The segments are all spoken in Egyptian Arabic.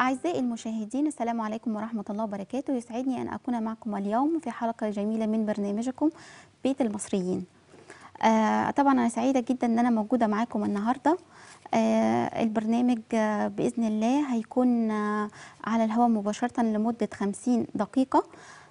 أعزائي المشاهدين السلام عليكم ورحمة الله وبركاته يسعدني أن أكون معكم اليوم في حلقة جميلة من برنامجكم بيت المصريين آه طبعا أنا سعيدة جدا أن أنا موجودة معاكم النهاردة آه البرنامج آه بإذن الله هيكون آه على الهواء مباشرة لمدة 50 دقيقة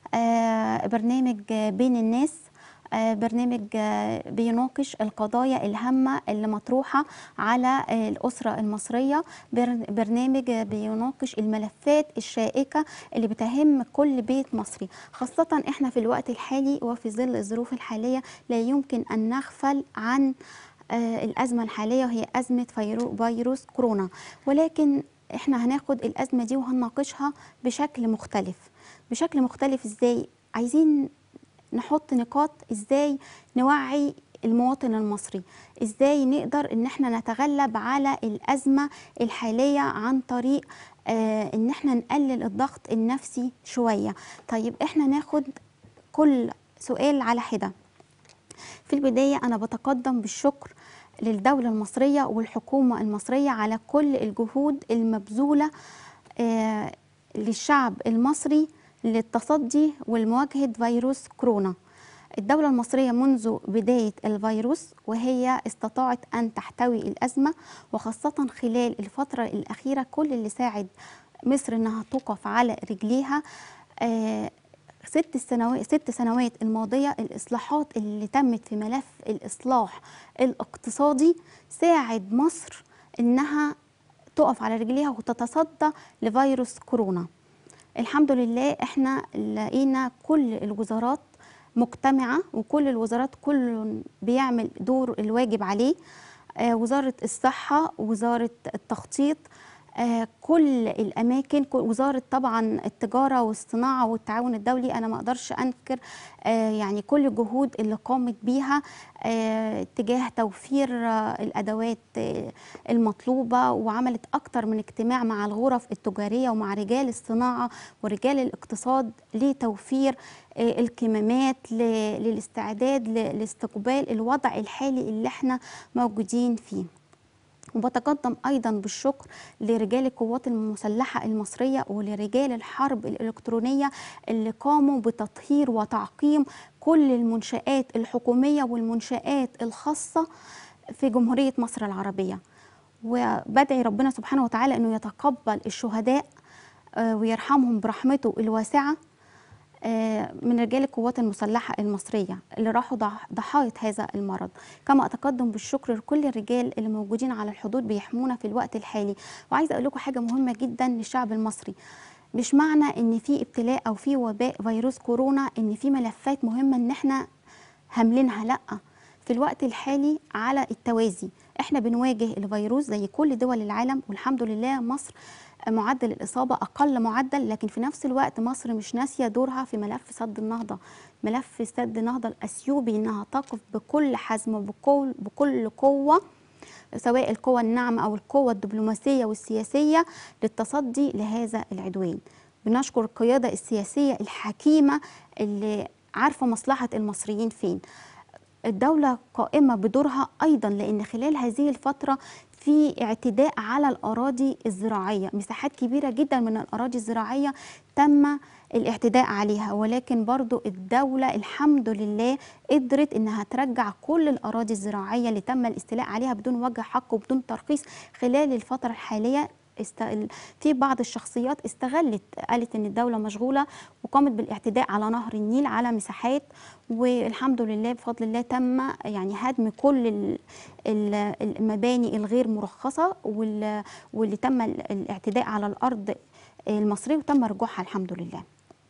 آه برنامج آه بين الناس آه، برنامج آه، بيناقش القضايا الهامة اللي مطروحة على آه، الأسرة المصرية بر- برنامج آه، بيناقش الملفات الشائكة اللي بتهم كل بيت مصري خاصة احنا في الوقت الحالي وفي ظل الظروف الحالية لا يمكن أن نغفل عن آه، الأزمة الحالية وهي أزمة فيرو- فيروس كورونا ولكن احنا هناخد الأزمة دي وهنناقشها بشكل مختلف بشكل مختلف ازاي عايزين نحط نقاط ازاي نوعي المواطن المصري ازاي نقدر ان احنا نتغلب على الازمه الحاليه عن طريق آه ان احنا نقلل الضغط النفسي شويه طيب احنا ناخد كل سؤال على حده في البدايه انا بتقدم بالشكر للدوله المصريه والحكومه المصريه على كل الجهود المبذوله آه للشعب المصري للتصدي والمواجهة فيروس كورونا الدولة المصرية منذ بداية الفيروس وهي استطاعت أن تحتوي الأزمة وخاصة خلال الفترة الأخيرة كل اللي ساعد مصر أنها تقف على رجليها آه ست السنوات ست سنوات الماضية الإصلاحات اللي تمت في ملف الإصلاح الاقتصادي ساعد مصر إنها تقف على رجليها وتتصدى لفيروس كورونا الحمد لله احنا لقينا كل الوزارات مجتمعة وكل الوزارات كل بيعمل دور الواجب عليه آه وزارة الصحة وزارة التخطيط آه كل الاماكن كل وزاره طبعا التجاره والصناعه والتعاون الدولي انا ما اقدرش انكر آه يعني كل الجهود اللي قامت بيها آه تجاه توفير آه الادوات آه المطلوبه وعملت اكتر من اجتماع مع الغرف التجاريه ومع رجال الصناعه ورجال الاقتصاد لتوفير آه الكمامات ل- للاستعداد ل- لاستقبال الوضع الحالي اللي احنا موجودين فيه وبتقدم ايضا بالشكر لرجال القوات المسلحه المصريه ولرجال الحرب الالكترونيه اللي قاموا بتطهير وتعقيم كل المنشات الحكوميه والمنشات الخاصه في جمهوريه مصر العربيه وبدعي ربنا سبحانه وتعالى انه يتقبل الشهداء آه، ويرحمهم برحمته الواسعه آه، من رجال القوات المسلحة المصرية اللي راحوا ضح- ضحايا هذا المرض كما أتقدم بالشكر لكل الرجال اللي موجودين على الحدود بيحمونا في الوقت الحالي وعايزة أقول لكم حاجة مهمة جدا للشعب المصري مش معنى ان في ابتلاء او في وباء فيروس كورونا ان في ملفات مهمة ان احنا هاملينها لا في الوقت الحالي على التوازي احنا بنواجه الفيروس زي كل دول العالم والحمد لله مصر معدل الإصابة أقل معدل لكن في نفس الوقت مصر مش ناسية دورها في ملف سد النهضة ملف سد النهضة الأثيوبي إنها تقف بكل حزم وبكل بكل قوة سواء القوى الناعمة أو القوة الدبلوماسية والسياسية للتصدي لهذا العدوان بنشكر القيادة السياسية الحكيمة اللي عارفة مصلحة المصريين فين الدولة قائمة بدورها أيضا لأن خلال هذه الفترة في اعتداء على الأراضي الزراعية مساحات كبيرة جدا من الأراضي الزراعية تم الاعتداء عليها ولكن برضو الدولة الحمد لله قدرت انها ترجع كل الأراضي الزراعية اللي تم الاستيلاء عليها بدون وجه حق وبدون ترخيص خلال الفترة الحالية است... في بعض الشخصيات استغلت قالت ان الدوله مشغوله وقامت بالاعتداء على نهر النيل على مساحات والحمد لله بفضل الله تم يعني هدم كل ال- ال- المباني الغير مرخصه وال- واللي تم ال- الاعتداء على الارض المصريه وتم رجوعها الحمد لله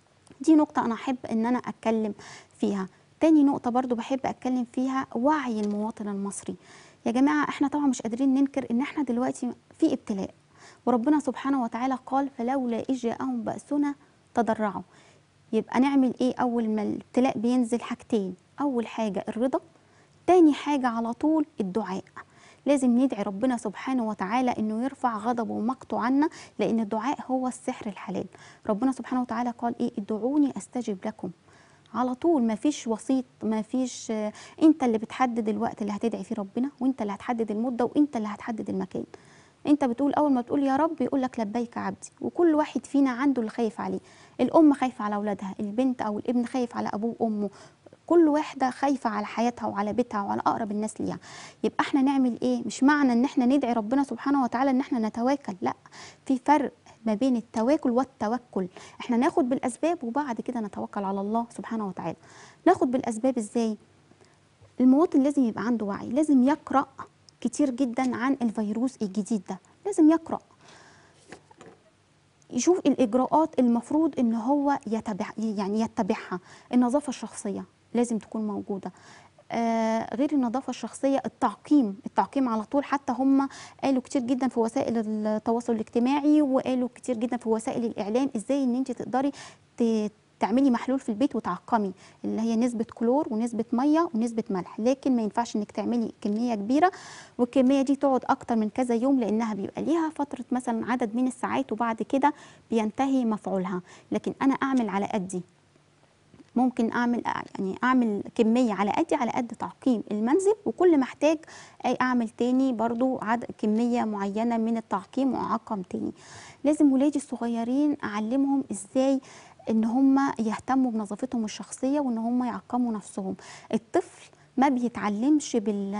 دي نقطة أنا أحب إن أنا أتكلم فيها تاني نقطة برضو بحب أتكلم فيها وعي المواطن المصري يا جماعة احنا طبعا مش قادرين ننكر ان احنا دلوقتي في ابتلاء وربنا سبحانه وتعالى قال فلولا إذ جاءهم بأسنا تضرعوا يبقى نعمل ايه أول ما الابتلاء بينزل حاجتين أول حاجة الرضا تاني حاجة على طول الدعاء لازم ندعي ربنا سبحانه وتعالى انه يرفع غضبه ومقته عنا لان الدعاء هو السحر الحلال ربنا سبحانه وتعالى قال ايه ادعوني استجب لكم على طول ما فيش وسيط ما فيش آه، انت اللي بتحدد الوقت اللي هتدعي فيه ربنا وانت اللي هتحدد المده وانت اللي هتحدد المكان انت بتقول اول ما بتقول يا رب يقول لك لبيك عبدي وكل واحد فينا عنده اللي خايف عليه الام خايفه على اولادها البنت او الابن خايف على ابوه وامه كل واحده خايفه على حياتها وعلى بيتها وعلى اقرب الناس ليها يبقى احنا نعمل ايه مش معنى ان احنا ندعي ربنا سبحانه وتعالى ان احنا نتواكل لا في فرق ما بين التواكل والتوكل احنا ناخد بالاسباب وبعد كده نتوكل على الله سبحانه وتعالى ناخد بالاسباب ازاي المواطن لازم يبقى عنده وعي لازم يقرا كتير جدا عن الفيروس الجديد ده لازم يقرا يشوف الاجراءات المفروض ان هو يتبع يعني يتبعها النظافه الشخصيه لازم تكون موجوده آه غير النظافه الشخصيه التعقيم التعقيم على طول حتى هم قالوا كتير جدا في وسائل التواصل الاجتماعي وقالوا كتير جدا في وسائل الاعلام ازاي ان انت تقدري ت- تعملي محلول في البيت وتعقمي اللي هي نسبه كلور ونسبه ميه ونسبه ملح لكن ما ينفعش انك تعملي كميه كبيره والكميه دي تقعد اكتر من كذا يوم لانها بيبقى ليها فتره مثلا عدد من الساعات وبعد كده بينتهي مفعولها لكن انا اعمل على قدي ممكن اعمل يعني اعمل كميه على قدي على قد تعقيم المنزل وكل ما احتاج اي اعمل تاني برضو عدد كميه معينه من التعقيم واعقم تاني لازم ولادي الصغيرين اعلمهم ازاي ان هم يهتموا بنظافتهم الشخصيه وان هم يعقموا نفسهم الطفل ما بيتعلمش بال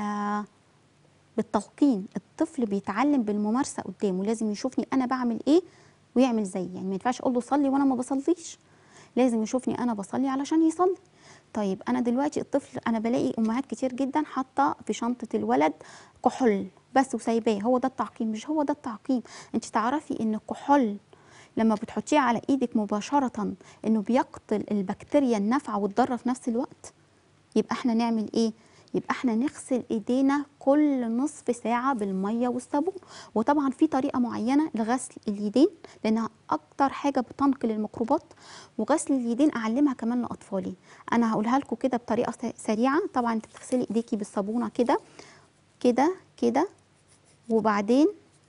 بالتلقين الطفل بيتعلم بالممارسه قدامه لازم يشوفني انا بعمل ايه ويعمل زيي يعني ما ينفعش اقول له صلي وانا ما بصليش لازم يشوفني انا بصلي علشان يصلي طيب انا دلوقتي الطفل انا بلاقي امهات كتير جدا حاطه في شنطه الولد كحول بس وسايباه هو ده التعقيم مش هو ده التعقيم انت تعرفي ان الكحول لما بتحطيه على ايدك مباشره انه بيقتل البكتيريا النافعه والضاره في نفس الوقت يبقى احنا نعمل ايه يبقى احنا نغسل ايدينا كل نصف ساعه بالميه والصابون وطبعا في طريقه معينه لغسل اليدين لانها اكتر حاجه بتنقل الميكروبات وغسل اليدين اعلمها كمان لاطفالي انا هقولها لكم كده بطريقه س- سريعه طبعا انت بتغسلي ايديكي بالصابونه كده كده كده وبعدين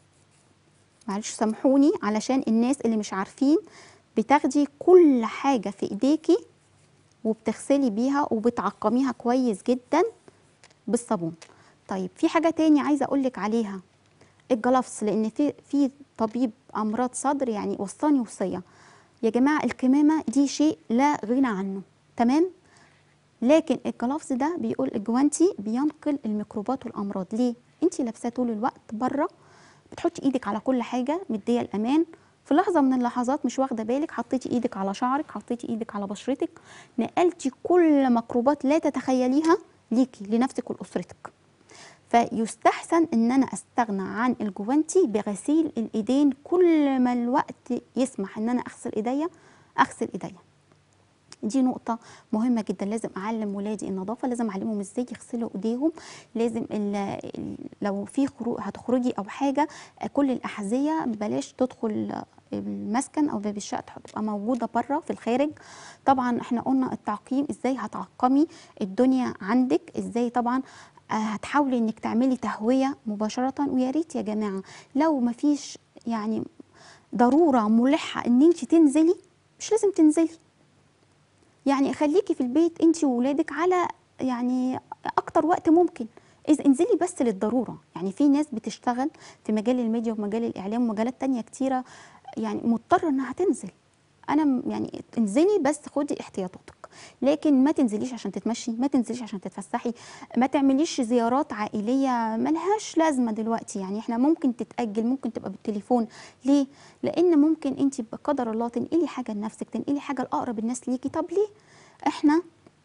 معلش سامحوني علشان الناس اللي مش عارفين بتاخدي كل حاجه في ايديكي وبتغسلي بيها وبتعقميها كويس جدا بالصابون طيب في حاجه تاني عايزه اقولك عليها الجلافس لان في في طبيب امراض صدر يعني وصاني وصيه يا جماعه الكمامه دي شيء لا غنى عنه تمام لكن الجلافز ده بيقول الجوانتي بينقل الميكروبات والامراض ليه انت لابساه طول الوقت بره بتحطي ايدك على كل حاجه مديه الامان في لحظه من اللحظات مش واخده بالك حطيتي ايدك على شعرك حطيتي ايدك على بشرتك نقلتي كل ميكروبات لا تتخيليها ليكي لنفسك ولاسرتك فيستحسن ان انا استغنى عن الجوانتي بغسيل الايدين كل ما الوقت يسمح ان انا اغسل ايديا اغسل ايديا دي نقطة مهمة جدا لازم أعلم ولادي النظافة لازم أعلمهم إزاي يغسلوا إيديهم لازم ال ال لو في خروج هتخرجي أو حاجة آه، كل الأحذية بلاش تدخل آه، المسكن أو باب الشقة تبقى موجودة بره في الخارج طبعا احنا قلنا التعقيم إزاي هتعقمي الدنيا عندك إزاي طبعا آه، هتحاولي إنك تعملي تهوية مباشرة ويا ريت يا جماعة لو مفيش يعني ضرورة ملحة إن أنت تنزلي مش لازم تنزلي يعني خليكي في البيت انت وولادك على يعني اكتر وقت ممكن اذا انزلي بس للضروره يعني في ناس بتشتغل في مجال الميديا ومجال الاعلام ومجالات تانية كتيره يعني مضطره انها تنزل انا م- يعني انزلي بس خدي احتياطاتك لكن ما تنزليش عشان تتمشي ما تنزليش عشان تتفسحي ما تعمليش زيارات عائليه ملهاش لازمه دلوقتي يعني احنا ممكن تتاجل ممكن تبقى بالتليفون ليه لان ممكن انت بقدر الله تنقلي حاجه لنفسك تنقلي حاجه لاقرب الناس ليكي طب ليه احنا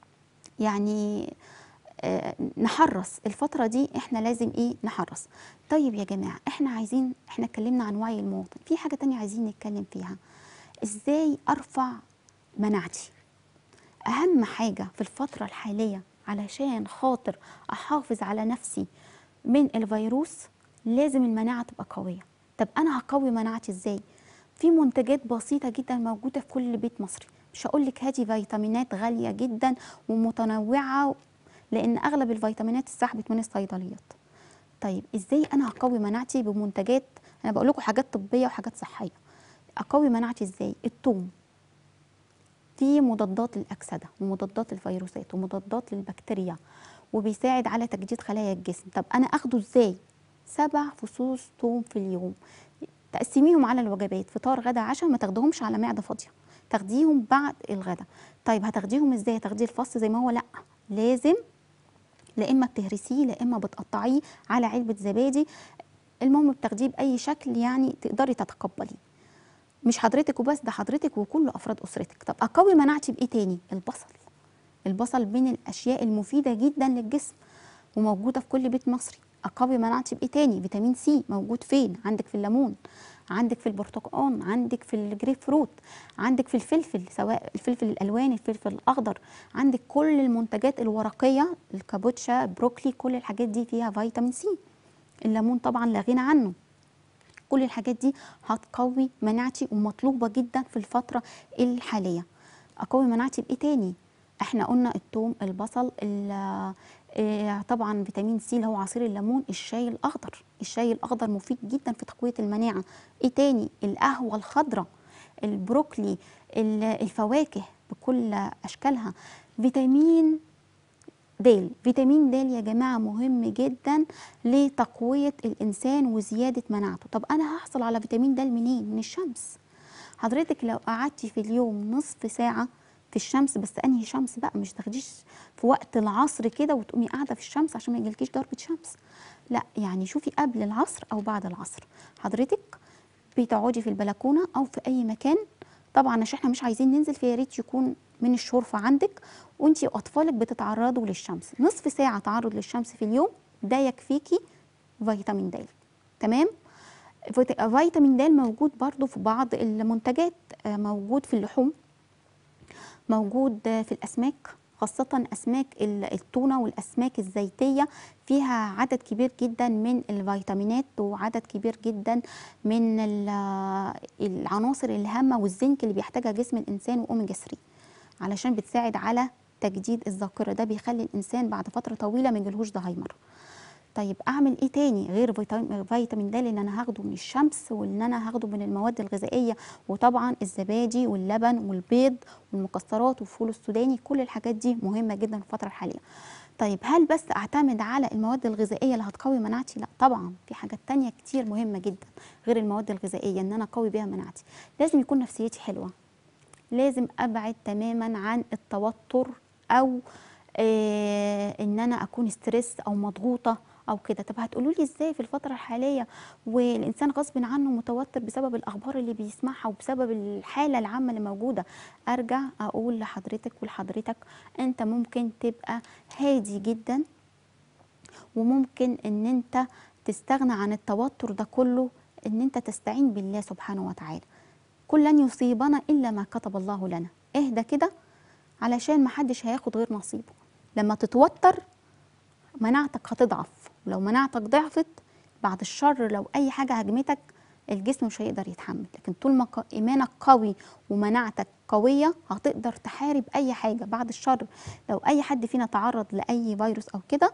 يعني آه، نحرص الفترة دي احنا لازم ايه نحرص طيب يا جماعة احنا عايزين احنا اتكلمنا عن وعي المواطن في حاجة تانية عايزين نتكلم فيها ازاي ارفع مناعتي اهم حاجة في الفترة الحالية علشان خاطر احافظ على نفسي من الفيروس لازم المناعة تبقى قوية طب انا هقوي مناعتي ازاي في منتجات بسيطة جدا موجودة في كل بيت مصري مش هقول لك هاتي فيتامينات غالية جدا ومتنوعة لان اغلب الفيتامينات اتسحبت من الصيدليات طيب ازاي انا هقوي مناعتي بمنتجات انا بقول لكم حاجات طبيه وحاجات صحيه اقوي مناعتي ازاي الثوم فيه مضادات للاكسده ومضادات للفيروسات ومضادات للبكتيريا وبيساعد على تجديد خلايا الجسم طب انا اخده ازاي سبع فصوص توم في اليوم تقسميهم على الوجبات فطار غدا عشاء ما تاخديهمش على معده فاضيه تاخديهم بعد الغدا طيب هتاخديهم ازاي تاخدي الفص زي ما هو لا لازم لا اما بتهرسيه لا اما بتقطعيه على علبه زبادي المهم بتاخديه باي شكل يعني تقدري تتقبليه مش حضرتك وبس ده حضرتك وكل افراد اسرتك طب اقوي مناعتي بايه تاني البصل البصل من الاشياء المفيده جدا للجسم وموجوده في كل بيت مصري اقوي مناعتي بايه تاني فيتامين سي موجود فين عندك في الليمون عندك في البرتقال عندك في الجريب فروت عندك في الفلفل سواء الفلفل الالوان الفلفل الاخضر عندك كل المنتجات الورقيه الكابوتشا البروكلي كل الحاجات دي فيها فيتامين سي الليمون طبعا لا غنى عنه كل الحاجات دي هتقوي مناعتي ومطلوبه جدا في الفتره الحاليه اقوي مناعتي بايه تاني احنا قلنا الثوم البصل ال- آه، طبعا فيتامين سي اللي هو عصير الليمون الشاي الاخضر الشاي الاخضر مفيد جدا في تقويه المناعه ايه تاني القهوه الخضراء البروكلي ال- الفواكه بكل اشكالها فيتامين د فيتامين د يا جماعه مهم جدا لتقويه الانسان وزياده مناعته طب انا هحصل على فيتامين د منين من الشمس حضرتك لو قعدتي في اليوم نصف ساعه في الشمس بس انهي شمس بقى مش تاخديش في وقت العصر كده وتقومي قاعده في الشمس عشان ما يجيلكيش ضربه شمس لا يعني شوفي قبل العصر او بعد العصر حضرتك بتقعدي في البلكونه او في اي مكان طبعا عشان احنا مش عايزين ننزل فيا ريت يكون من الشرفه عندك وانتي واطفالك بتتعرضوا للشمس نصف ساعه تعرض للشمس في اليوم ده يكفيكي فيتامين د تمام فيت- فيتامين د موجود برضو في بعض المنتجات آه، موجود في اللحوم موجود في الأسماك خاصة أسماك ال- التونة والأسماك الزيتية فيها عدد كبير جدا من الفيتامينات وعدد كبير جدا من ال- العناصر الهامة والزنك اللي بيحتاجها جسم الإنسان وأوميجا 3 علشان بتساعد على تجديد الذاكرة ده بيخلي الإنسان بعد فترة طويلة ما يجيلهوش زهايمر طيب اعمل ايه تاني غير فيتامين فيتامين د اللي انا هاخده من الشمس واللي انا هاخده من المواد الغذائيه وطبعا الزبادي واللبن والبيض والمكسرات والفول السوداني كل الحاجات دي مهمه جدا في الفتره الحاليه طيب هل بس اعتمد على المواد الغذائيه اللي هتقوي مناعتي لا طبعا في حاجات تانية كتير مهمه جدا غير المواد الغذائيه ان انا اقوي بيها مناعتي لازم يكون نفسيتي حلوه لازم ابعد تماما عن التوتر او آه ان انا اكون ستريس او مضغوطه او كده طب هتقولوا لي ازاي في الفتره الحاليه والانسان غصب عنه متوتر بسبب الاخبار اللي بيسمعها وبسبب الحاله العامه اللي موجوده ارجع اقول لحضرتك ولحضرتك انت ممكن تبقى هادي جدا وممكن ان انت تستغنى عن التوتر ده كله ان انت تستعين بالله سبحانه وتعالى كل لن يصيبنا الا ما كتب الله لنا اهدى كده علشان محدش هياخد غير نصيبه لما تتوتر مناعتك هتضعف ولو مناعتك ضعفت بعد الشر لو اي حاجه هجمتك الجسم مش هيقدر يتحمل لكن طول ما ق- ايمانك قوي ومناعتك قويه هتقدر تحارب اي حاجه بعد الشر لو اي حد فينا تعرض لاي فيروس او كده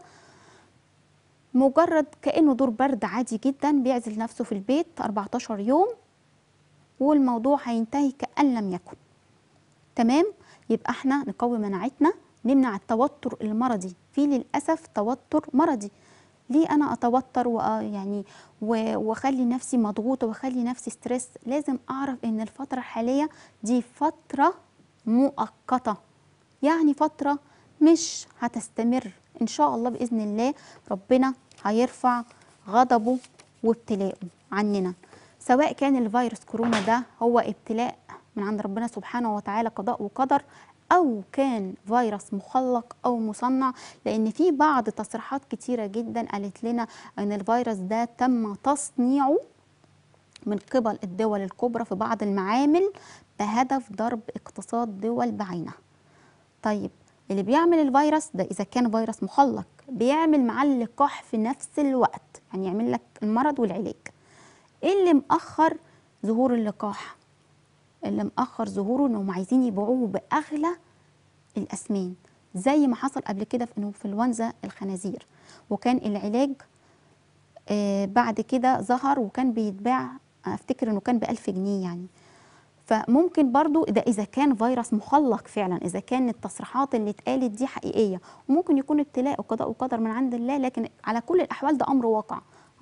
مجرد كانه دور برد عادي جدا بيعزل نفسه في البيت 14 يوم والموضوع هينتهي كأن لم يكن تمام يبقى احنا نقوي مناعتنا نمنع التوتر المرضي في للاسف توتر مرضي ليه انا اتوتر و يعني و- واخلي نفسي مضغوطه واخلي نفسي ستريس لازم اعرف ان الفتره الحاليه دي فتره مؤقته يعني فتره مش هتستمر ان شاء الله باذن الله ربنا هيرفع غضبه وابتلاءه عننا سواء كان الفيروس كورونا ده هو ابتلاء من عند ربنا سبحانه وتعالى قضاء وقدر او كان فيروس مخلق او مصنع لان في بعض تصريحات كتيره جدا قالت لنا ان الفيروس ده تم تصنيعه من قبل الدول الكبرى في بعض المعامل بهدف ضرب اقتصاد دول بعينها طيب اللي بيعمل الفيروس ده اذا كان فيروس مخلق بيعمل معاه اللقاح في نفس الوقت يعني يعمل لك المرض والعلاج ايه اللي مأخر ظهور اللقاح اللي مأخر ظهوره انهم عايزين يبيعوه باغلى الاسمين زي ما حصل قبل كده في انفلونزا الخنازير وكان العلاج آه بعد كده ظهر وكان بيتباع افتكر انه كان بألف جنيه يعني فممكن برضو ده اذا كان فيروس مخلق فعلا اذا كان التصريحات اللي اتقالت دي حقيقيه وممكن يكون ابتلاء وقضاء وقدر من عند الله لكن على كل الاحوال ده امر واقع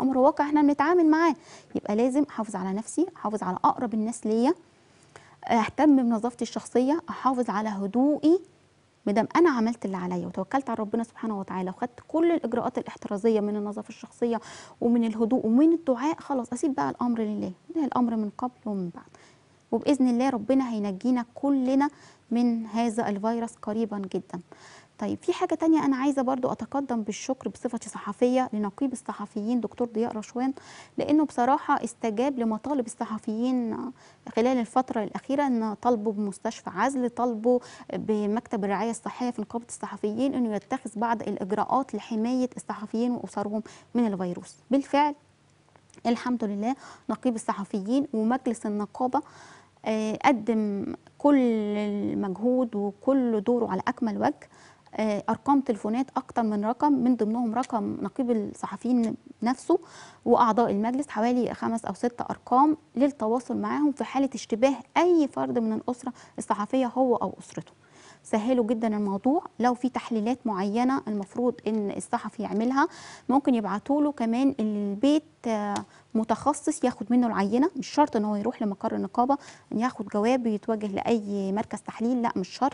امر واقع احنا بنتعامل معاه يبقى لازم احافظ على نفسي احافظ على اقرب الناس ليا اهتم بنظافتي الشخصيه احافظ على هدوئي مادام انا عملت اللي عليا وتوكلت على ربنا سبحانه وتعالى وخدت كل الاجراءات الاحترازيه من النظافه الشخصيه ومن الهدوء ومن الدعاء خلاص اسيب بقى الامر لله ده الامر من قبل ومن بعد وباذن الله ربنا هينجينا كلنا من هذا الفيروس قريبا جدا طيب في حاجة تانية أنا عايزة برضو أتقدم بالشكر بصفتي صحفية لنقيب الصحفيين دكتور ضياء رشوان لأنه بصراحة استجاب لمطالب الصحفيين خلال الفترة الأخيرة أن طلبوا بمستشفى عزل طلبوا بمكتب الرعاية الصحية في نقابة الصحفيين أنه يتخذ بعض الإجراءات لحماية الصحفيين وأسرهم من الفيروس بالفعل الحمد لله نقيب الصحفيين ومجلس النقابة آه، قدم كل المجهود وكل دوره على أكمل وجه آه، ارقام تليفونات اكتر من رقم من ضمنهم رقم نقيب الصحفيين نفسه واعضاء المجلس حوالي خمس او ست ارقام للتواصل معاهم في حاله اشتباه اي فرد من الاسره الصحفيه هو او اسرته سهلوا جدا الموضوع لو في تحليلات معينه المفروض ان الصحفي يعملها ممكن يبعتوا له كمان البيت آه، متخصص ياخد منه العينه مش شرط ان هو يروح لمقر النقابه ان ياخد جواب يتوجه لاي مركز تحليل لا مش شرط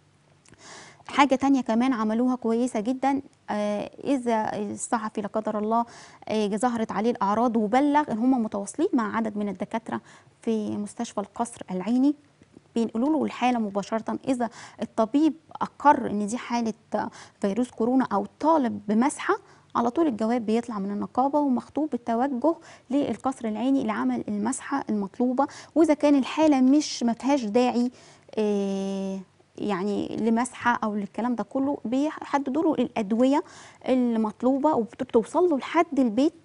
حاجة تانية كمان عملوها كويسة جدا آه إذا الصحفي لا قدر الله آه ظهرت عليه الأعراض وبلغ إن هم متواصلين مع عدد من الدكاترة في مستشفى القصر العيني بينقلوا له الحاله مباشره اذا الطبيب اقر ان دي حاله فيروس كورونا او طالب بمسحه على طول الجواب بيطلع من النقابه ومخطوب بالتوجه للقصر العيني لعمل المسحه المطلوبه واذا كان الحاله مش ما فيهاش داعي آه يعني لمسحه او للكلام ده كله بيحددوا له الادويه المطلوبه وبتوصل له لحد البيت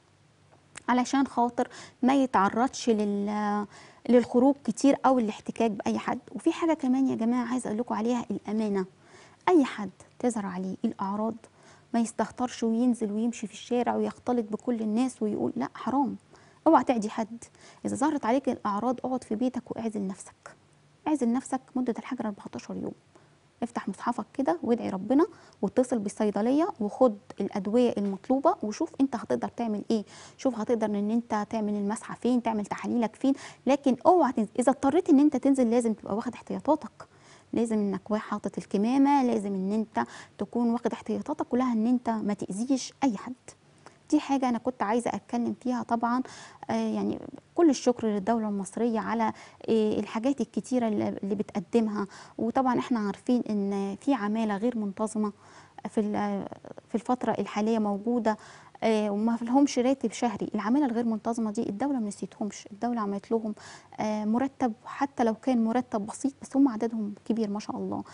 علشان خاطر ما يتعرضش لل للخروج كتير او الاحتكاك باي حد وفي حاجه كمان يا جماعه عايزه اقول لكم عليها الامانه اي حد تظهر عليه الاعراض ما يستهترش وينزل ويمشي في الشارع ويختلط بكل الناس ويقول لا حرام اوعى تعدي حد اذا ظهرت عليك الاعراض اقعد في بيتك واعزل نفسك اعزل نفسك مده الحجر 14 يوم افتح مصحفك كده وادعي ربنا واتصل بالصيدليه وخد الادويه المطلوبه وشوف انت هتقدر تعمل ايه شوف هتقدر ان انت تعمل المسحه فين تعمل تحاليلك فين لكن اوعى تنزل. اذا اضطريت ان انت تنزل لازم تبقى واخد احتياطاتك لازم انك حاطط الكمامه لازم ان انت تكون واخد احتياطاتك كلها ان انت ما تاذيش اي حد دي حاجه انا كنت عايزه اتكلم فيها طبعا آه يعني كل الشكر للدوله المصريه على آه الحاجات الكتيره اللي بتقدمها وطبعا احنا عارفين ان في عماله غير منتظمه في في الفتره الحاليه موجوده آه وما لهمش راتب شهري العماله الغير منتظمه دي الدوله ما نسيتهمش الدوله عملت لهم آه مرتب حتى لو كان مرتب بسيط بس هم عددهم كبير ما شاء الله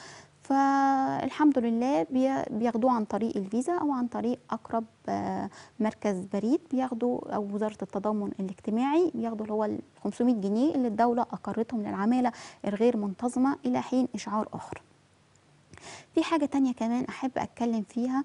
فالحمد لله بياخدوه عن طريق الفيزا او عن طريق اقرب مركز بريد بياخدوا او وزاره التضامن الاجتماعي بياخدوا اللي هو ال 500 جنيه اللي الدوله اقرتهم للعماله الغير منتظمه الى حين اشعار اخر. في حاجه تانية كمان احب اتكلم فيها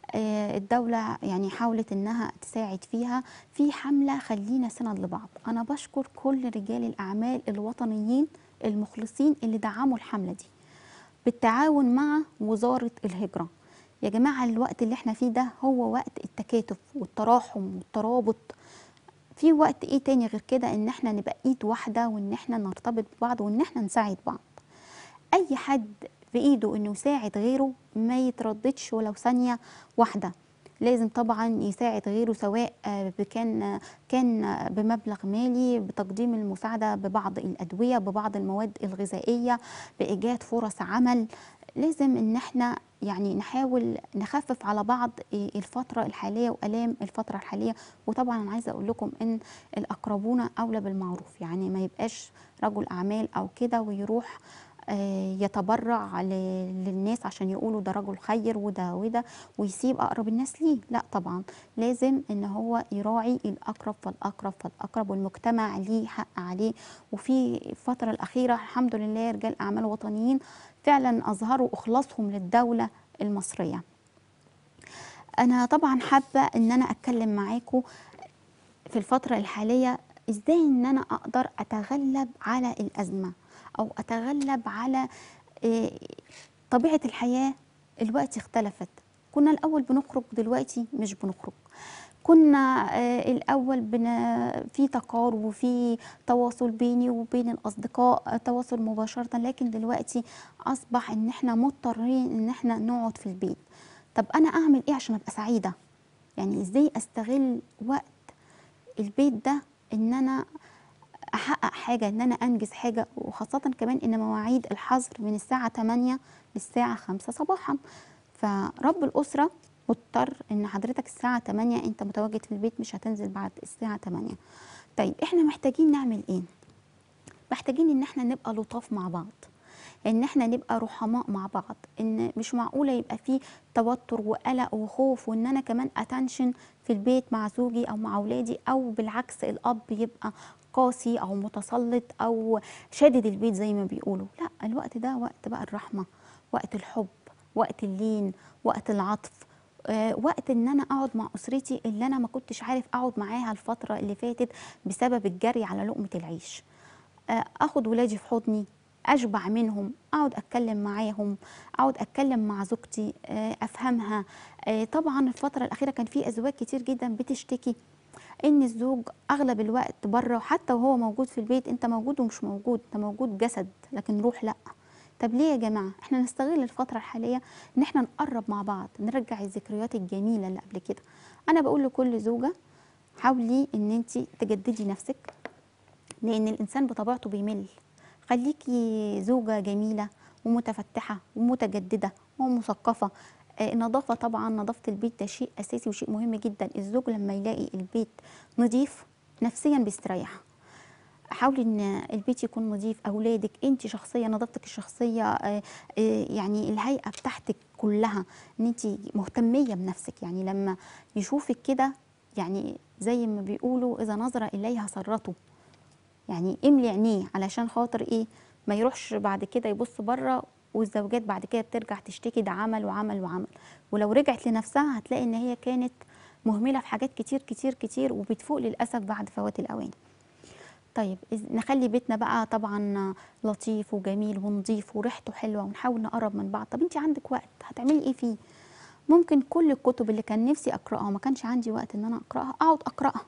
الدولة يعني حاولت انها تساعد فيها في حملة خلينا سند لبعض انا بشكر كل رجال الاعمال الوطنيين المخلصين اللي دعموا الحملة دي بالتعاون مع وزارة الهجرة يا جماعة الوقت اللي احنا فيه ده هو وقت التكاتف والتراحم والترابط في وقت ايه تاني غير كده ان احنا نبقى ايد واحدة وان احنا نرتبط ببعض وان احنا نساعد بعض اي حد في ايده انه يساعد غيره ما يترددش ولو ثانية واحدة لازم طبعا يساعد غيره سواء كان كان بمبلغ مالي بتقديم المساعده ببعض الادويه ببعض المواد الغذائيه بايجاد فرص عمل لازم ان احنا يعني نحاول نخفف على بعض الفتره الحاليه والام الفتره الحاليه وطبعا انا عايزه اقول لكم ان الاقربون اولى بالمعروف يعني ما يبقاش رجل اعمال او كده ويروح يتبرع للناس عشان يقولوا ده رجل خير وده وده ويسيب اقرب الناس ليه لا طبعا لازم ان هو يراعي الاقرب فالاقرب فالاقرب والمجتمع ليه حق عليه وفي الفتره الاخيره الحمد لله رجال اعمال وطنيين فعلا اظهروا اخلاصهم للدوله المصريه انا طبعا حابه ان انا اتكلم معاكم في الفتره الحاليه ازاي ان انا اقدر اتغلب على الازمه او اتغلب على طبيعه الحياه الوقت اختلفت كنا الاول بنخرج دلوقتي مش بنخرج كنا آه، الاول بنا في تقارب وفي تواصل بيني وبين الاصدقاء آه، تواصل مباشره لكن دلوقتي اصبح ان احنا مضطرين ان احنا نقعد في البيت طب انا اعمل ايه عشان ابقى سعيده يعني ازاي استغل وقت البيت ده ان انا احقق حاجه ان انا انجز حاجه وخاصه كمان ان مواعيد الحظر من الساعه 8 للساعه 5 صباحا فرب الاسره مضطر ان حضرتك الساعه 8 انت متواجد في البيت مش هتنزل بعد الساعه 8 طيب احنا محتاجين نعمل ايه محتاجين ان احنا نبقى لطاف مع بعض ان احنا نبقى رحماء مع بعض ان مش معقوله يبقى في توتر وقلق وخوف وان انا كمان اتنشن في البيت مع زوجي او مع اولادي او بالعكس الاب يبقى قاسي او متسلط او شادد البيت زي ما بيقولوا لا الوقت ده وقت بقى الرحمه وقت الحب وقت اللين وقت العطف آه، وقت ان انا اقعد مع اسرتي اللي انا ما كنتش عارف اقعد معاها الفتره اللي فاتت بسبب الجري على لقمه العيش آه، اخد ولادي في حضني اشبع منهم اقعد اتكلم معاهم اقعد اتكلم مع زوجتي آه، افهمها آه، طبعا الفتره الاخيره كان في ازواج كتير جدا بتشتكي ان الزوج اغلب الوقت بره حتى وهو موجود في البيت انت موجود ومش موجود انت موجود جسد لكن روح لا طب ليه يا جماعه احنا نستغل الفتره الحاليه ان احنا نقرب مع بعض نرجع الذكريات الجميله اللي قبل كده انا بقول لكل زوجه حاولي ان انت تجددي نفسك لان الانسان بطبيعته بيمل خليكي زوجه جميله ومتفتحه ومتجدده ومثقفه آه، النظافه طبعا نظافه البيت ده شيء اساسي وشيء مهم جدا الزوج لما يلاقي البيت نظيف نفسيا بيستريح حاولي ان البيت يكون نظيف اولادك انت شخصيه نظافتك الشخصيه آه، آه، يعني الهيئه بتاعتك كلها ان انت مهتميه بنفسك يعني لما يشوفك كده يعني زي ما بيقولوا اذا نظر اليها سرته يعني املي عينيه علشان خاطر ايه ما يروحش بعد كده يبص بره والزوجات بعد كده بترجع تشتكي ده عمل وعمل وعمل ولو رجعت لنفسها هتلاقي ان هي كانت مهمله في حاجات كتير كتير كتير وبتفوق للاسف بعد فوات الاوان طيب إز- نخلي بيتنا بقى طبعا لطيف وجميل ونظيف وريحته حلوه ونحاول نقرب من بعض طب انت عندك وقت هتعملي ايه فيه ممكن كل الكتب اللي كان نفسي اقراها وما كانش عندي وقت ان انا اقراها اقعد اقراها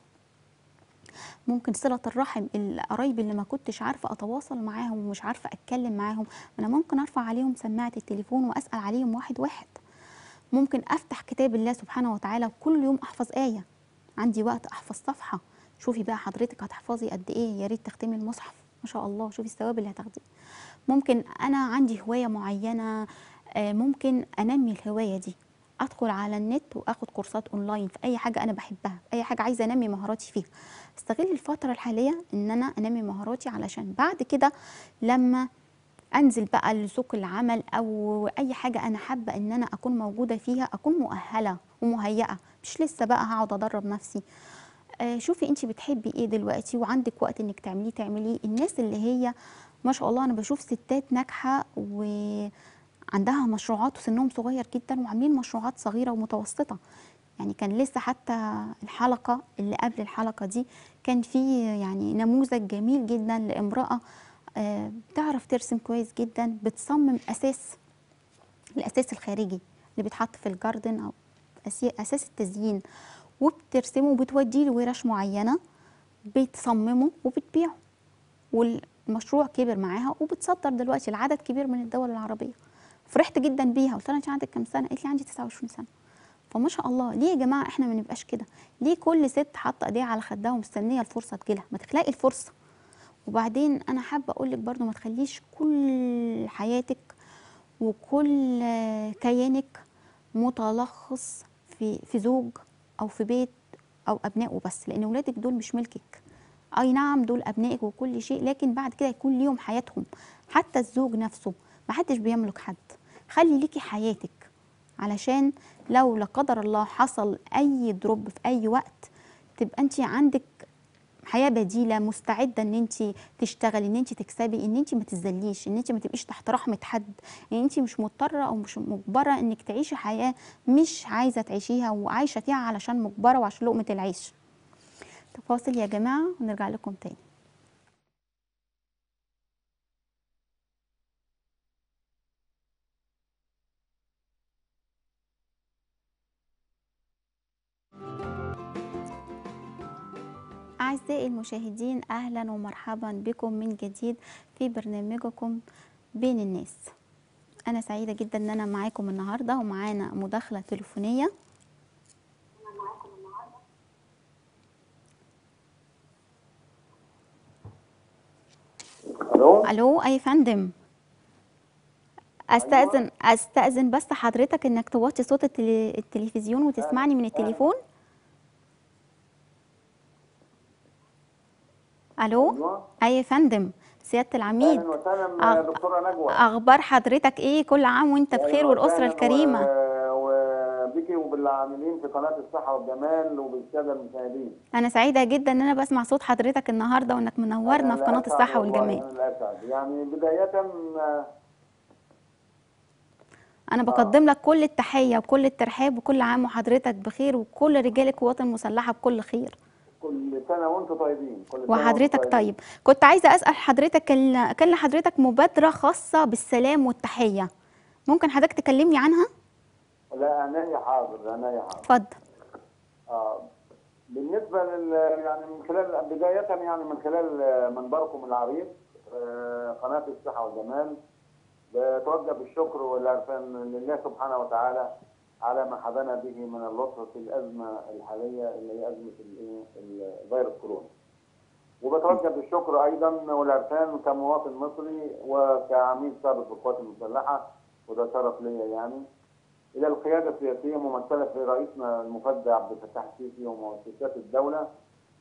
ممكن صلة الرحم القرايب اللي ما كنتش عارفة أتواصل معاهم ومش عارفة أتكلم معاهم أنا ممكن أرفع عليهم سماعة التليفون وأسأل عليهم واحد واحد ممكن أفتح كتاب الله سبحانه وتعالى وكل يوم أحفظ آية عندي وقت أحفظ صفحة شوفي بقى حضرتك هتحفظي قد إيه يا ريت تختمي المصحف ما شاء الله شوفي الثواب اللي هتاخديه ممكن أنا عندي هواية معينة آه، ممكن أنمي الهواية دي ادخل على النت واخد كورسات اونلاين في اي حاجه انا بحبها في اي حاجه عايزه انمي مهاراتي فيها استغل الفتره الحاليه ان انا انمي مهاراتي علشان بعد كده لما انزل بقى لسوق العمل او اي حاجه انا حابه ان انا اكون موجوده فيها اكون مؤهله ومهيئه مش لسه بقى هقعد ادرب نفسي آه، شوفي انت بتحبي ايه دلوقتي وعندك وقت انك تعمليه تعمليه الناس اللي هي ما شاء الله انا بشوف ستات ناجحه وعندها مشروعات وسنهم صغير جدا وعاملين مشروعات صغيره ومتوسطه يعني كان لسه حتى الحلقه اللي قبل الحلقه دي كان في يعني نموذج جميل جدا لامراه آه، بتعرف ترسم كويس جدا بتصمم اساس الاساس الخارجي اللي بيتحط في الجاردن او أسي- اساس التزيين وبترسمه وبتوديه لورش معينه بتصممه وبتبيعه والمشروع كبر معاها وبتصدر دلوقتي العدد كبير من الدول العربيه فرحت جدا بيها قلت لها انت عندك كام سنه قالت لي عندي 29 سنه فما شاء الله ليه يا جماعه احنا ما نبقاش كده ليه كل ست حاطه ايديها على خدها ومستنيه الفرصه تجيلها ما تخلقي الفرصه وبعدين انا حابه اقول لك برضو ما تخليش كل حياتك وكل كيانك متلخص في في زوج او في بيت او ابنائه بس لان ولادك دول مش ملكك اي نعم دول ابنائك وكل شيء لكن بعد كده يكون ليهم حياتهم حتى الزوج نفسه ما حدش بيملك حد خلي ليكي حياتك علشان لو لا قدر الله حصل اي دروب في اي وقت تبقى انت عندك حياه بديله مستعده ان انت تشتغلي ان انت تكسبي ان انت ما تذليش ان انت ما تبقيش تحت رحمه حد ان انت مش مضطره او مش مجبره انك تعيشي حياه مش عايزه تعيشيها وعايشه فيها علشان مجبره وعشان لقمه العيش فاصل يا جماعه ونرجع لكم تاني المشاهدين أهلا ومرحبا بكم من جديد في برنامجكم بين الناس أنا سعيدة جدا إن أنا معاكم النهاردة ومعانا مداخلة تليفونية الو ألو أي فندم أستأذن أستأذن بس حضرتك إنك توطي صوت التلي... التلفزيون وتسمعني من التليفون ألو ايوه أي يا فندم سيادة العميد اهلا وسهلا أخ- دكتوره نجوى أخبار حضرتك إيه كل عام وأنت بخير أهلاً والأسرة وسهلاً الكريمة و... وبيكي وبالعاملين في قناه الصحه والجمال وبالساده المشاهدين أنا سعيدة جدا إن أنا بسمع صوت حضرتك النهاردة وإنك منورنا في أنا قناة الأسعد الصحة والله، والجمال أنا الاسعد يعني بدايه آه، أنا بقدم لك كل التحية وكل الترحاب وكل عام وحضرتك بخير وكل رجال القوات المسلحة بكل خير كل سنه وانتم طيبين كل سنه وحضرتك وأنتم طيبين. طيب كنت عايزة أسأل حضرتك كان كان لحضرتك مبادرة خاصة بالسلام والتحية ممكن حضرتك تكلمني عنها؟ لا عينيا حاضر عينيا حاضر اتفضل آه. بالنسبه لل يعني من خلال بدايه يعني من خلال آه، منبركم العريض آه، قناه الصحه والجمال بتوجه بالشكر والعرفان لله سبحانه وتعالى على ما حدنا به من اللطف في الازمه الحاليه اللي هي ازمه الايه الفيروس كورونا. وبتوجه بالشكر ايضا والعرفان كمواطن مصري وكعميد سابق في القوات المسلحه وده شرف ليا يعني الى القياده السياسيه ممثله في رئيسنا المفدى عبد الفتاح السيسي ومؤسسات الدوله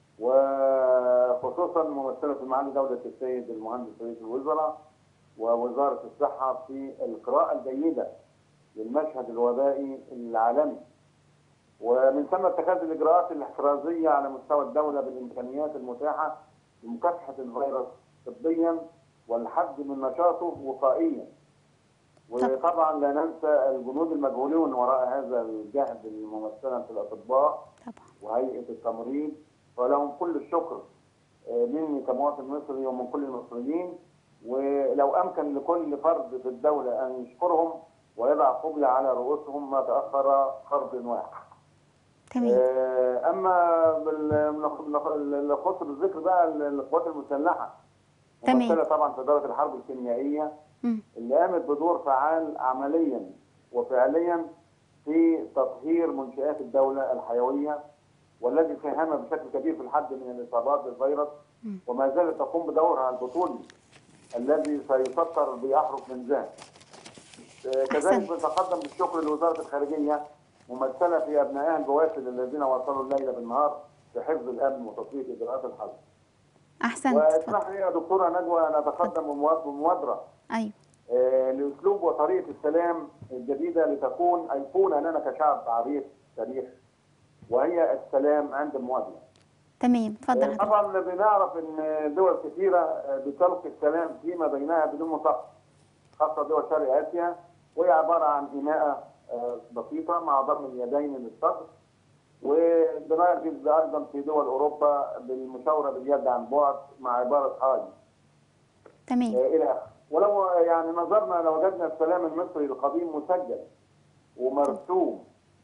وخصوصا ممثله في معالي دوله السيد المهندس رئيس الوزراء ووزاره الصحه في القراءه الجيده للمشهد الوبائي العالمي ومن ثم اتخاذ الاجراءات الاحترازيه على مستوى الدوله بالامكانيات المتاحه لمكافحه الفيروس طبيا والحد من نشاطه وقائيا وطبعا لا ننسى الجنود المجهولون وراء هذا الجهد الممثلا في الاطباء طبعا وهيئه التمريض ولهم كل الشكر آه، مني كمواطن مصري ومن كل المصريين ولو امكن لكل فرد في الدوله ان يشكرهم ويضع قبله على رؤوسهم ما تاخر فرد واحد. تمام آه، اما بال- اللي يخص بالذكر بقى القوات المسلحه تمام. ممثله طبعا في اداره الحرب الكيميائيه مم. اللي قامت بدور فعال عمليا وفعليا في تطهير منشآت الدولة الحيوية والذي ساهم بشكل كبير في الحد من الإصابات بالفيروس مم. وما زالت تقوم بدورها البطولي الذي سيسطر بأحرف من ذهب. آه، كذلك أحسنت. بنتقدم بالشكر لوزارة الخارجية ممثلة في أبنائها البواسل الذين وصلوا الليل بالنهار في حفظ الأمن وتطبيق إجراءات الحظر. أحسنت اتفضل واسمح لي يا دكتورة نجوى أن أتقدم بموا- بمبادرة أيوه آه، لاسلوب وطريقه السلام الجديده لتكون ايقونه لنا كشعب عريق تاريخ وهي السلام عند المواجهه. تمام اتفضل آه، حضرتك طبعا بنعرف ان دول كثيره آه، بتلقي السلام فيما بينها بدون مصافحه خاصه دول شرق اسيا وهي عباره عن إناءة آه، بسيطه مع ضم اليدين للصدر وبنجد ايضا في دول اوروبا بالمشاوره باليد عن بعد مع عباره هاي تمام آه، الى اخره ولو يعني نظرنا لوجدنا السلام المصري القديم مسجل ومرسوم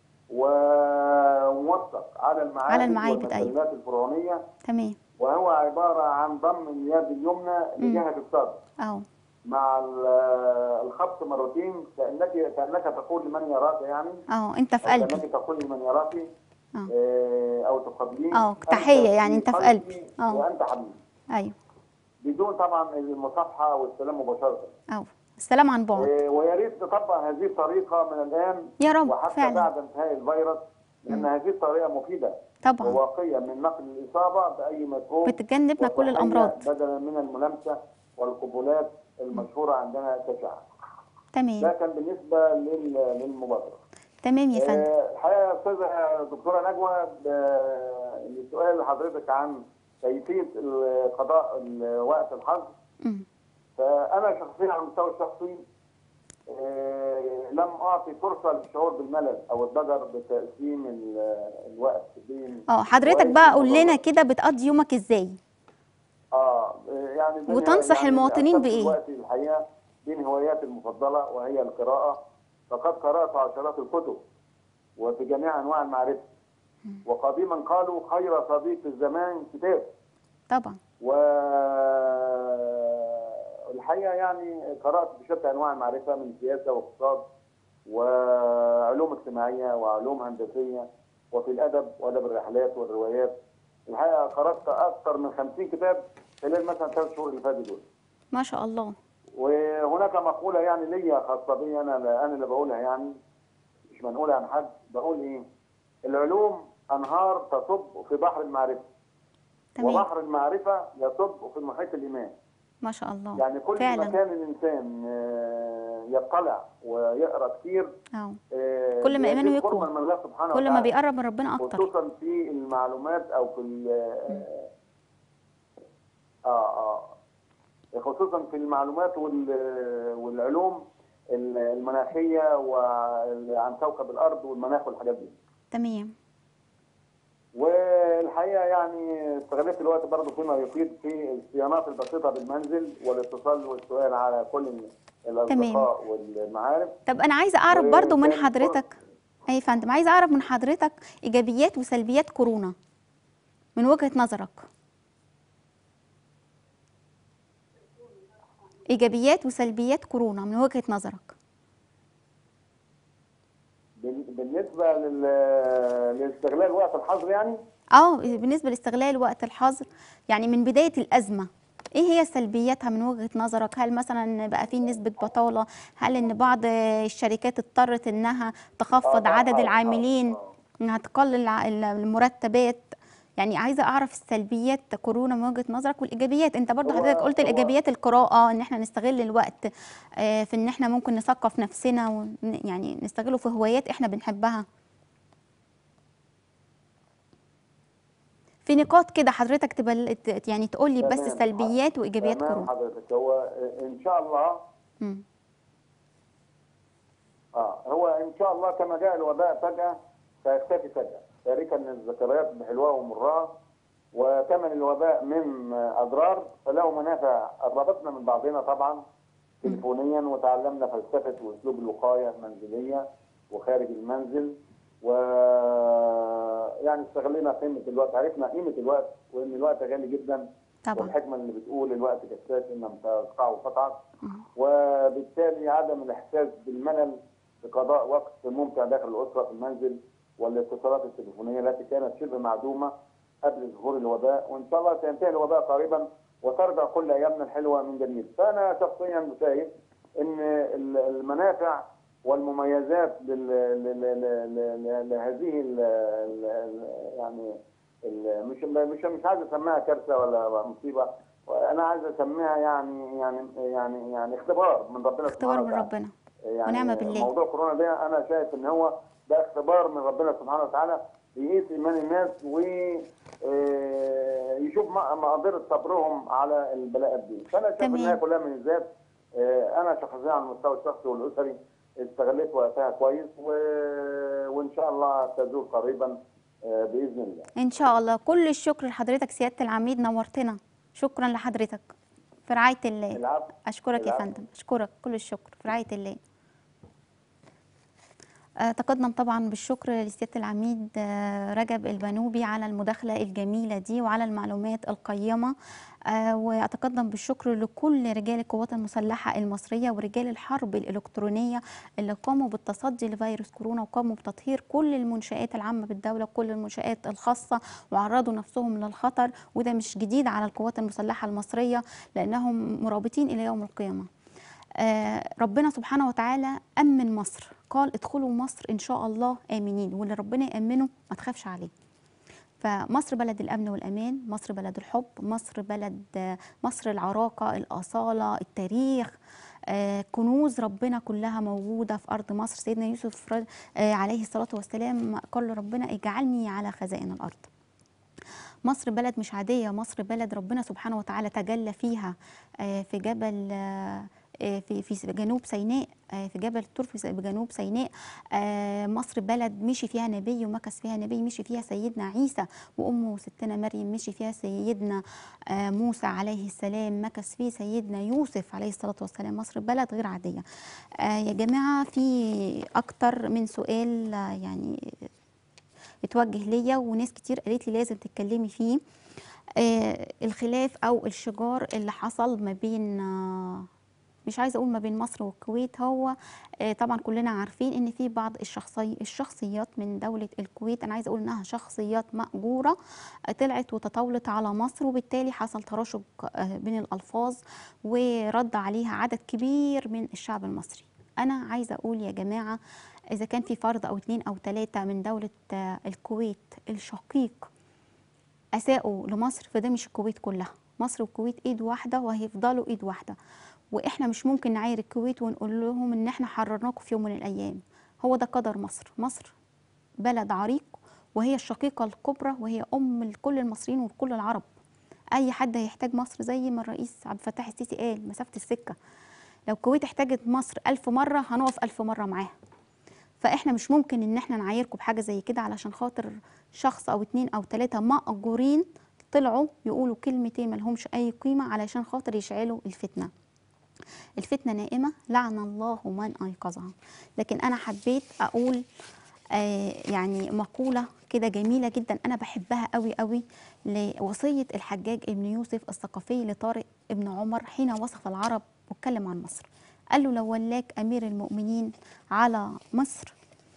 وموثق على المعابد على المعابد، أيوة. والمسلات الفرعونيه تمام وهو عباره عن ضم اليد اليمنى لجهه الصدر أهو مع ال- الخبط مرتين كانك كانك تقول لمن يراك يعني أهو أنت في أو قلبي كانك تقول لمن يراك أه آه، او تقابلين أه، أنت تحية يعني أنت في قلبي. قلبي أه. وانت حبيبي أيوه بدون طبعا المصافحه والسلام مباشره أهو السلام عن بعد آه، ويا ريت نطبق هذه الطريقه من الان يا رب وحتى فعلا بعد انتهاء الفيروس لان هذه الطريقه مفيده طبعا وواقيه من نقل الاصابه باي ميكروب بتجنبنا كل وصحية الأمراض بدلا من الملامسه والقبلات المشهوره عندنا كشعب. ده تمام كان بالنسبه لل- للمبادره. تمام يا فندم آه، الحقيقه يا استاذه دكتوره نجوى ب- السؤال لحضرتك عن كيفيه ال- قضاء ال- وقت الحظر مم. فانا شخصيا على المستوى الشخصي آه، لم اعطي فرصه للشعور بالملل او الضجر بتقسيم ال- الوقت بين اه حضرتك بقى قول لنا كده بتقضي يومك ازاي اه يعني ده وتنصح يعني المواطنين أقسمت بإيه؟ الوقت الحقيقه بين هواياتي المفضله وهي القراءه فقد قرات عشرات الكتب وفي جميع انواع المعرفه وقديما قالوا خير صديق في الزمان كتاب طبعا والحقيقه يعني قرات بشتى انواع المعرفه من سياسه واقتصاد وعلوم اجتماعيه وعلوم هندسيه وفي الادب وادب الرحلات والروايات الحقيقه قرات اكثر من 50 كتاب خلال مثلا ثلاث شهور اللي فاتوا دول ما شاء الله وهناك مقوله يعني ليا خاصه بي انا انا اللي بقولها يعني مش منقولها عن حد بقول ايه العلوم انهار تصب في بحر المعرفه تمام وبحر المعرفه يصب في محيط الايمان ما شاء الله يعني كل فعلا. ما كان الانسان آه، يطلع ويقرا كتير اه آه، كل ما إيمانه يزيد يقوى. قربا من الله سبحانه كل ما وتعالى بيقرب من ربنا اكتر خصوصا في المعلومات او في ال- اه اه خصوصا في المعلومات وال- والعلوم المناخيه وعن كوكب الارض والمناخ والحاجات دي تمام والحقيقه يعني استغلت الوقت برضه فيما يفيد في الصيانات البسيطه بالمنزل والاتصال والسؤال على كل الاصدقاء والمعارف طب انا عايزه اعرف برضو من وكان حضرتك اي فندم عايزه اعرف من حضرتك ايجابيات وسلبيات كورونا من وجهة نظرك ايجابيات وسلبيات كورونا من وجهة نظرك بال- بالنسبه لل- لاستغلال وقت الحظر يعني اه بالنسبه لاستغلال وقت الحظر يعني من بدايه الازمه ايه هي سلبياتها من وجهه نظرك هل مثلا بقى في نسبه بطاله هل ان بعض الشركات اضطرت انها تخفض آه، عدد آه، آه، العاملين آه. انها تقلل ع- ال- المرتبات يعني عايزه اعرف السلبيات كورونا من وجهه نظرك والايجابيات انت برضو هو- حضرتك قلت هو- الايجابيات القراءه ان احنا نستغل الوقت آه، في ان احنا ممكن نثقف نفسنا ون- يعني نستغله في هوايات احنا بنحبها في نقاط كده حضرتك تبل... ت- يعني تقول لي بس تمام. سلبيات وايجابيات تمام كورونا حضرتك هو ان شاء الله مم. اه هو ان شاء الله كما جاء الوباء فجاه سيختفي فجاه تاركا الذكريات بحلوها ومرها وكما الوباء من اضرار فله منافع قربتنا من بعضنا طبعا تليفونيا وتعلمنا فلسفه واسلوب الوقايه المنزليه وخارج المنزل و يعني استغلينا قيمه الوقت عرفنا قيمه الوقت وان الوقت غالي جدا طبعا والحكمه اللي بتقول الوقت كالساس ان لم تقطعه قطعك وبالتالي عدم الاحساس بالملل في قضاء وقت ممتع داخل الاسره في المنزل والاتصالات التليفونيه التي كانت شبه معدومه قبل ظهور الوباء وان شاء الله سينتهي الوباء قريبا وترجع كل ايامنا الحلوه من جديد فانا شخصيا شايف ان ال- المنافع والمميزات لل- لل- لل- لل- لهذه ال- ال- ال- يعني ال- مش مش مش عايز اسميها كارثه ولا مصيبه انا عايز اسميها يعني يعني يعني يعني اختبار من ربنا اختبار سبحانه من وتعالى. ربنا يعني ونعم بالله. موضوع كورونا ده انا شايف ان هو ده اختبار من ربنا سبحانه وتعالى يقيس ايمان الناس ويشوف مقدرة صبرهم على البلاءات دي فانا شايف تمام. ان هي كلها من الذات آه، انا شخصيا على المستوى الشخصي والاسري استغليت وقتها كويس و... وان شاء الله تزول قريبا آه، باذن الله ان شاء الله كل الشكر لحضرتك سياده العميد نورتنا شكرا لحضرتك في رعايه الله العفو اشكرك يا العفو. فندم اشكرك كل الشكر في رعايه الله آه، تقدم طبعا بالشكر لسياده العميد آه، رجب البنوبي على المداخله الجميله دي وعلى المعلومات القيمه آه، واتقدم بالشكر لكل رجال القوات المسلحه المصريه ورجال الحرب الالكترونيه اللي قاموا بالتصدي لفيروس كورونا وقاموا بتطهير كل المنشات العامه بالدوله كل المنشات الخاصه وعرضوا نفسهم للخطر وده مش جديد على القوات المسلحه المصريه لانهم مرابطين الى يوم القيامه آه، ربنا سبحانه وتعالى أمن مصر قال ادخلوا مصر إن شاء الله آمنين واللي ربنا يأمنه ما تخافش عليه فمصر بلد الأمن والأمان مصر بلد الحب مصر بلد آه، مصر العراقة الأصالة التاريخ آه، كنوز ربنا كلها موجودة في أرض مصر سيدنا يوسف ر- آه، عليه الصلاة والسلام قال لربنا اجعلني على خزائن الأرض مصر بلد مش عادية مصر بلد ربنا سبحانه وتعالى تجلى فيها آه، في جبل آه، آه، في في جنوب سيناء آه، في جبل الطور في بجنوب سيناء آه، مصر بلد مشي فيها نبي ومكث فيها نبي مشي فيها سيدنا عيسى وامه ستنا مريم مشي فيها سيدنا آه، موسى عليه السلام مكث فيه سيدنا يوسف عليه الصلاه والسلام مصر بلد غير عاديه آه، يا جماعه في اكتر من سؤال آه، يعني اتوجه ليا وناس كتير قالت لي لازم تتكلمي فيه آه، الخلاف او الشجار اللي حصل ما بين آه، مش عايزه اقول ما بين مصر والكويت هو آه، طبعا كلنا عارفين ان في بعض الشخصي الشخصيات من دوله الكويت انا عايزه اقول انها شخصيات ماجوره آه، طلعت وتطاولت على مصر وبالتالي حصل تراشق آه، بين الالفاظ ورد عليها عدد كبير من الشعب المصري انا عايزه اقول يا جماعه اذا كان في فرد او اتنين او تلاته من دوله آه، الكويت الشقيق اساءوا لمصر فده مش الكويت كلها مصر والكويت ايد واحده وهيفضلوا ايد واحده واحنا مش ممكن نعاير الكويت ونقول لهم ان احنا حررناكم في يوم من الايام هو ده قدر مصر مصر بلد عريق وهي الشقيقه الكبرى وهي ام لكل المصريين وكل العرب اي حد هيحتاج مصر زي ما الرئيس عبد الفتاح السيسي قال مسافه السكه لو الكويت احتاجت مصر ألف مرة هنقف ألف مرة معاها فاحنا مش ممكن ان احنا نعايركم بحاجه زي كده علشان خاطر شخص او اتنين او تلاته مأجورين طلعوا يقولوا كلمتين ملهمش اي قيمه علشان خاطر يشعلوا الفتنه الفتنه نائمه لعن الله من ايقظها لكن انا حبيت اقول آه يعني مقوله كده جميله جدا انا بحبها قوي قوي لوصيه الحجاج ابن يوسف الثقفي لطارق ابن عمر حين وصف العرب واتكلم عن مصر قال له لو ولاك امير المؤمنين على مصر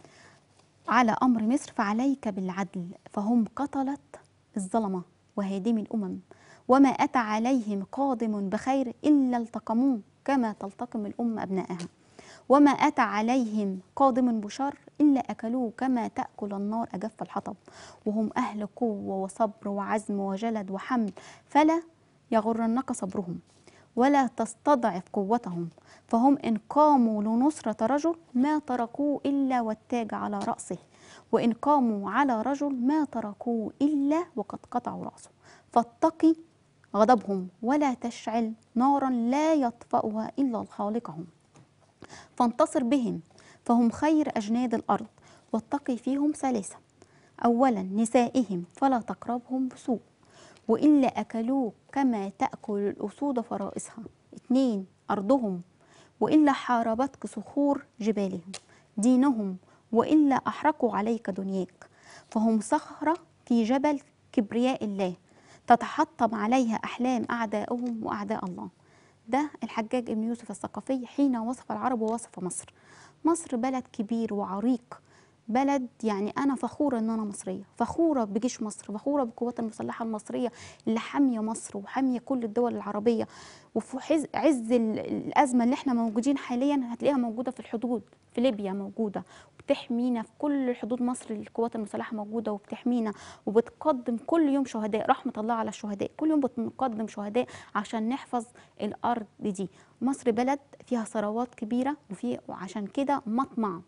على امر مصر فعليك بالعدل فهم قتلت الظلمه وهادمي الامم وما اتى عليهم قادم بخير الا التقموه كما تلتقم الام ابنائها وما اتى عليهم قادم بشر الا اكلوه كما تاكل النار اجف الحطب وهم اهل قوه وصبر وعزم وجلد وحمل فلا يغرنك صبرهم ولا تستضعف قوتهم فهم إن قاموا لنصرة رجل ما تركوه إلا والتاج على رأسه وإن قاموا على رجل ما تركوه إلا وقد قطعوا رأسه فاتقي غضبهم ولا تشعل نارا لا يطفأها إلا خالقهم فانتصر بهم فهم خير أجناد الأرض واتقي فيهم ثلاثة أولا نسائهم فلا تقربهم بسوء وإلا أكلوك كما تأكل الأسود فرائسها اتنين أرضهم وإلا حاربتك صخور جبالهم دينهم وإلا أحرقوا عليك دنياك فهم صخرة في جبل كبرياء الله تتحطم عليها أحلام أعدائهم وأعداء الله ده الحجاج ابن يوسف الثقفي حين وصف العرب ووصف مصر مصر بلد كبير وعريق بلد يعني انا فخوره ان انا مصريه فخوره بجيش مصر فخوره بالقوات المسلحه المصريه اللي حاميه مصر وحاميه كل الدول العربيه وفي حز- عز ال- الازمه اللي احنا موجودين حاليا هتلاقيها موجوده في الحدود في ليبيا موجوده وبتحمينا في كل حدود مصر القوات المسلحه موجوده وبتحمينا وبتقدم كل يوم شهداء رحمه الله على الشهداء كل يوم بتقدم شهداء عشان نحفظ الارض دي مصر بلد فيها ثروات كبيره وفي وعشان كده مطمع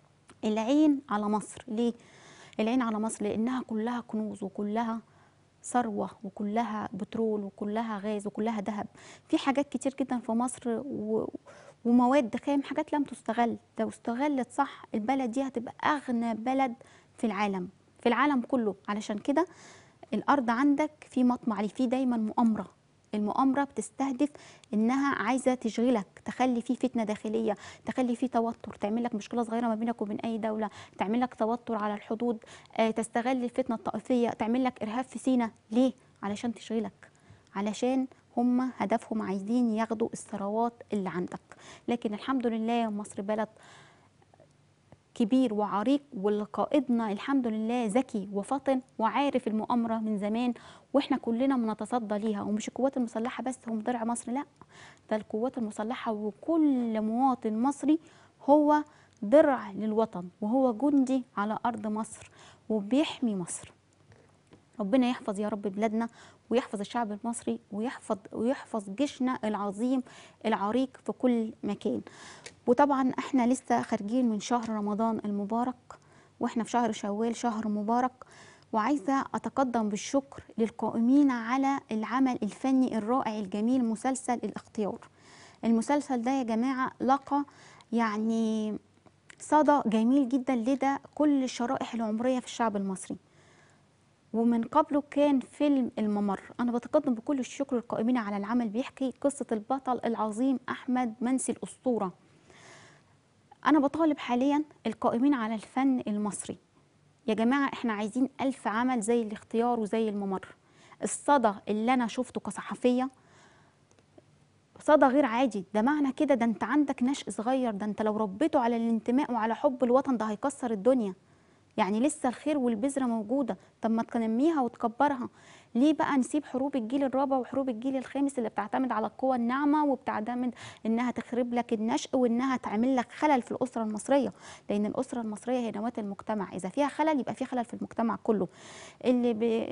العين على مصر ليه العين على مصر لانها كلها كنوز وكلها ثروه وكلها بترول وكلها غاز وكلها ذهب في حاجات كتير جدا في مصر و... ومواد خام حاجات لم تستغل لو استغلت صح البلد دي هتبقى اغنى بلد في العالم في العالم كله علشان كده الارض عندك في مطمع ليه في دايما مؤامره المؤامره بتستهدف انها عايزه تشغلك تخلي فيه فتنه داخليه تخلي فيه توتر تعمل لك مشكله صغيره ما بينك وبين اي دوله تعمل لك توتر على الحدود آه، تستغل الفتنه الطائفيه تعمل لك ارهاب في سينا ليه علشان تشغلك علشان هم هدفهم عايزين ياخدوا الثروات اللي عندك لكن الحمد لله مصر بلد كبير وعريق والقائدنا الحمد لله ذكي وفطن وعارف المؤامره من زمان واحنا كلنا بنتصدى ليها ومش القوات المسلحه بس هم درع مصر لا ده القوات المسلحه وكل مواطن مصري هو درع للوطن وهو جندي على ارض مصر وبيحمي مصر ربنا يحفظ يا رب بلادنا ويحفظ الشعب المصري ويحفظ ويحفظ جيشنا العظيم العريق في كل مكان وطبعا احنا لسه خارجين من شهر رمضان المبارك واحنا في شهر شوال شهر مبارك وعايزه اتقدم بالشكر للقائمين على العمل الفني الرائع الجميل مسلسل الاختيار المسلسل ده يا جماعه لقى يعني صدى جميل جدا لدى كل الشرائح العمريه في الشعب المصري ومن قبله كان فيلم الممر انا بتقدم بكل الشكر للقائمين على العمل بيحكي قصه البطل العظيم احمد منسي الاسطوره انا بطالب حاليا القائمين على الفن المصري يا جماعه احنا عايزين ألف عمل زي الاختيار وزي الممر الصدى اللي انا شفته كصحفيه صدى غير عادي ده معنى كده ده انت عندك نشء صغير ده انت لو ربيته على الانتماء وعلى حب الوطن ده هيكسر الدنيا يعني لسه الخير والبذره موجوده طب ما تنميها وتكبرها ليه بقى نسيب حروب الجيل الرابع وحروب الجيل الخامس اللي بتعتمد على القوى الناعمه وبتعتمد انها تخرب لك النشء وانها تعمل لك خلل في الاسره المصريه لان الاسره المصريه هي نواه المجتمع اذا فيها خلل يبقى في خلل في المجتمع كله اللي ب...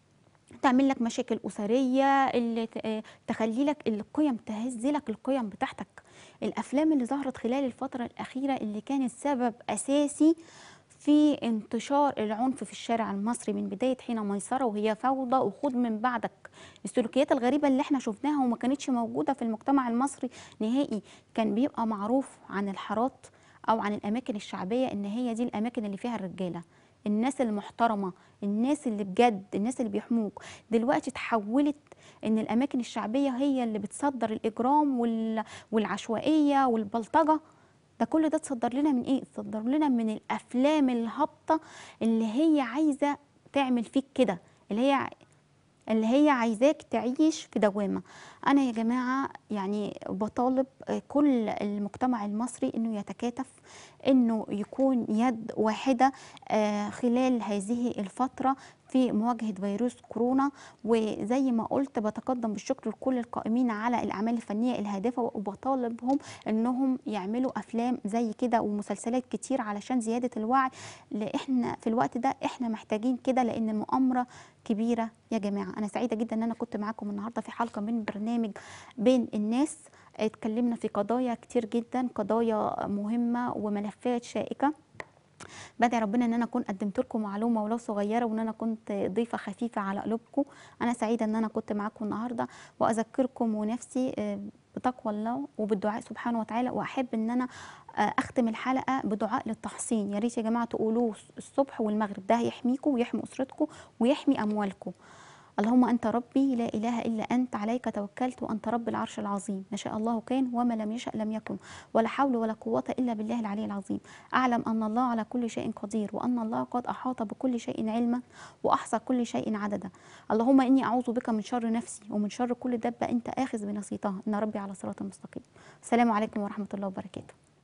تعمل لك مشاكل أسرية اللي ت- آه تخلي لك القيم تهز لك القيم بتاعتك الأفلام اللي ظهرت خلال الفترة الأخيرة اللي كانت سبب أساسي في انتشار العنف في الشارع المصري من بداية حين ميسرة وهي فوضى وخذ من بعدك السلوكيات الغريبة اللي احنا شفناها وما كانتش موجودة في المجتمع المصري نهائي كان بيبقى معروف عن الحارات أو عن الأماكن الشعبية إن هي دي الأماكن اللي فيها الرجالة الناس المحترمة الناس اللي بجد الناس اللي بيحموك دلوقتي تحولت ان الاماكن الشعبيه هي اللي بتصدر الاجرام وال... والعشوائيه والبلطجه ده كل ده تصدر لنا من ايه تصدر لنا من الافلام الهابطه اللي هي عايزه تعمل فيك كده اللي هي اللي هي عايزاك تعيش في دوامه انا يا جماعه يعني بطالب كل المجتمع المصري انه يتكاتف انه يكون يد واحده آه، خلال هذه الفتره في مواجهه فيروس كورونا وزي ما قلت بتقدم بالشكر لكل القائمين على الاعمال الفنيه الهادفه وبطالبهم انهم يعملوا افلام زي كده ومسلسلات كتير علشان زياده الوعي اللي احنا في الوقت ده احنا محتاجين كده لان المؤامره كبيره يا جماعه انا سعيده جدا ان انا كنت معاكم النهارده في حلقه من برنامج بين الناس اتكلمنا في قضايا كتير جدا قضايا مهمه وملفات شائكه بدعي ربنا ان انا اكون قدمت لكم معلومه ولو صغيره وان انا كنت ضيفه خفيفه على قلوبكم انا سعيده ان انا كنت معاكم النهارده واذكركم ونفسي آه، بتقوى الله وبالدعاء سبحانه وتعالى واحب ان انا آه، اختم الحلقه بدعاء للتحصين يا ريت يا جماعه تقولوه الصبح والمغرب ده هيحميكم ويحمي اسرتكم ويحمي اموالكم اللهم انت ربي لا اله الا انت عليك توكلت وانت رب العرش العظيم ما شاء الله كان وما لم يشأ لم يكن ولا حول ولا قوه الا بالله العلي العظيم اعلم ان الله على كل شيء قدير وان الله قد احاط بكل شيء علما واحصى كل شيء عددا اللهم اني اعوذ بك من شر نفسي ومن شر كل دابه انت اخذ بنصيتها ان ربي على صراط مستقيم السلام عليكم ورحمه الله وبركاته